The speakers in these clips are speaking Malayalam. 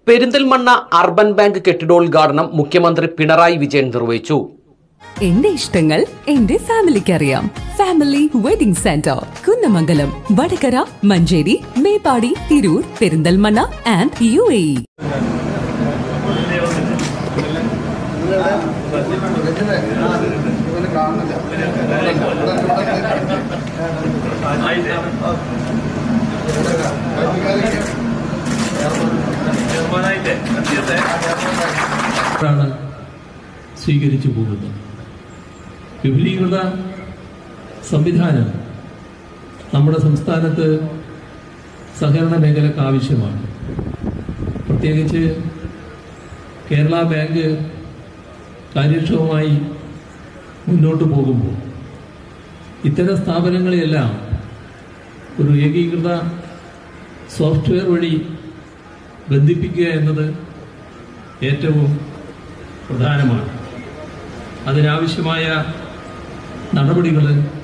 പെരിന്തൽമണ്ണ അർബൻ ബാങ്ക് കെട്ടിടോദ്ഘാടനം മുഖ്യമന്ത്രി പിണറായി വിജയൻ നിർവഹിച്ചു എന്റെ ഇഷ്ടങ്ങൾ എന്റെ ഫാമിലിക്ക് അറിയാം family wedding centre Kunnamangalam Vadakara Manjeri Meppadi Tirur Perinthalmanna and U A ാണ് സ്വീകരിച്ചു പോകുന്നത് വിപുലീകൃത സംവിധാനം നമ്മുടെ സംസ്ഥാനത്ത് സഹകരണ മേഖലക്ക് ആവശ്യമാണ് പ്രത്യേകിച്ച് കേരള ബാങ്ക് കാര്യക്ഷമമായി മുന്നോട്ട് പോകുമ്പോൾ ഇത്തരം സ്ഥാപനങ്ങളെയെല്ലാം ഒരു ഏകീകൃത സോഫ്റ്റ്വെയർ വഴി ബന്ധിപ്പിക്കുക എന്നത് ഏറ്റവും പ്രധാനമാണ് അതിനാവശ്യമായ നടപടികൾ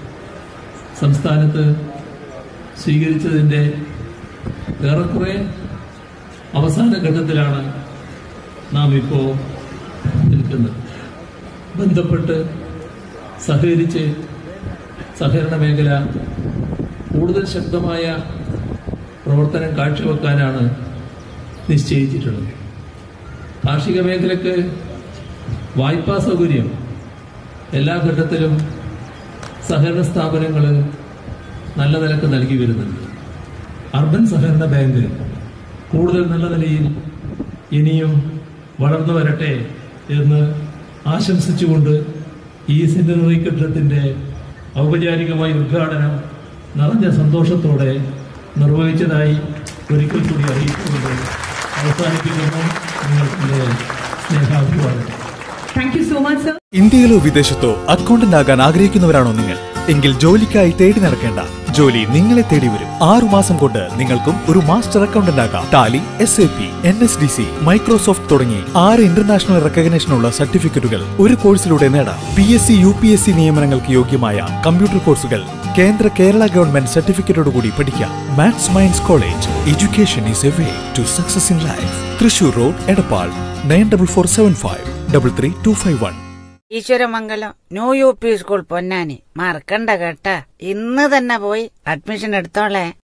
സംസ്ഥാനത്ത് സ്വീകരിച്ചതിൻ്റെ ഏറെക്കുറെ അവസാന ഘട്ടത്തിലാണ് നാം ഇപ്പോൾ നിൽക്കുന്നത് ബന്ധപ്പെട്ട് സഹകരിച്ച് സഹകരണ മേഖല കൂടുതൽ ശക്തമായ പ്രവർത്തനം കാഴ്ചവെക്കാനാണ് നിശ്ചയിച്ചിട്ടുള്ളത് കാർഷിക മേഖലക്ക് വായ്പാ സൗകര്യം എല്ലാ ഘട്ടത്തിലും സഹകരണ സ്ഥാപനങ്ങൾ നല്ല നിലക്ക് നൽകി വരുന്നുണ്ട് അർബൻ സഹകരണ ബാങ്ക് കൂടുതൽ നല്ല നിലയിൽ ഇനിയും വളർന്നു വരട്ടെ എന്ന് ആശംസിച്ചുകൊണ്ട് ഈ സെന്റിനറി കെട്ടിടത്തിന്റെ ഔപചാരികമായ ഉദ്ഘാടനം നിറഞ്ഞ സന്തോഷത്തോടെ നിർവഹിച്ചതായി ഒരിക്കൽ കൂടി അറിയിച്ചുകൊണ്ട് അവസാനിപ്പിക്കുന്നു നിങ്ങൾക്ക് സ്നേഹാഭിവാദം Thank you so much, sir. ഇന്ത്യയിലോ വിദേശത്തോ അക്കൗണ്ടന്റ് ആകാൻ ആഗ്രഹിക്കുന്നവരാണോ നിങ്ങൾ എങ്കിൽ ജോലിക്കായി തേടി നടക്കേണ്ട ജോലി നിങ്ങളെ തേടി വരും ആറു മാസം കൊണ്ട് നിങ്ങൾക്കും ഒരു മാസ്റ്റർ അക്കൗണ്ടന്റ് ആകാം Tally S A P N S D C Microsoft തുടങ്ങി ആറ് ഇന്റർനാഷണൽ റെക്കഗ്നേഷനുള്ള സർട്ടിഫിക്കറ്റുകൾ ഒരു കോഴ്സിലൂടെ നേടാം P S C U P S C നിയമനങ്ങൾക്ക് യോഗ്യമായ കമ്പ്യൂട്ടർ കോഴ്സുകൾ കേന്ദ്ര കേരള ഗവൺമെന്റ് സർട്ടിഫിക്കറ്റോടുകൂടി പഠിക്കാം maths minds college education is a way to success in life Thrissur road Edappal nine double four seven five double three two five one Eswaramangalam new U P school Ponnani മറക്കണ്ട കേട്ടാ ഇന്ന് തന്നെ പോയി അഡ്മിഷൻ എടുത്തോളേ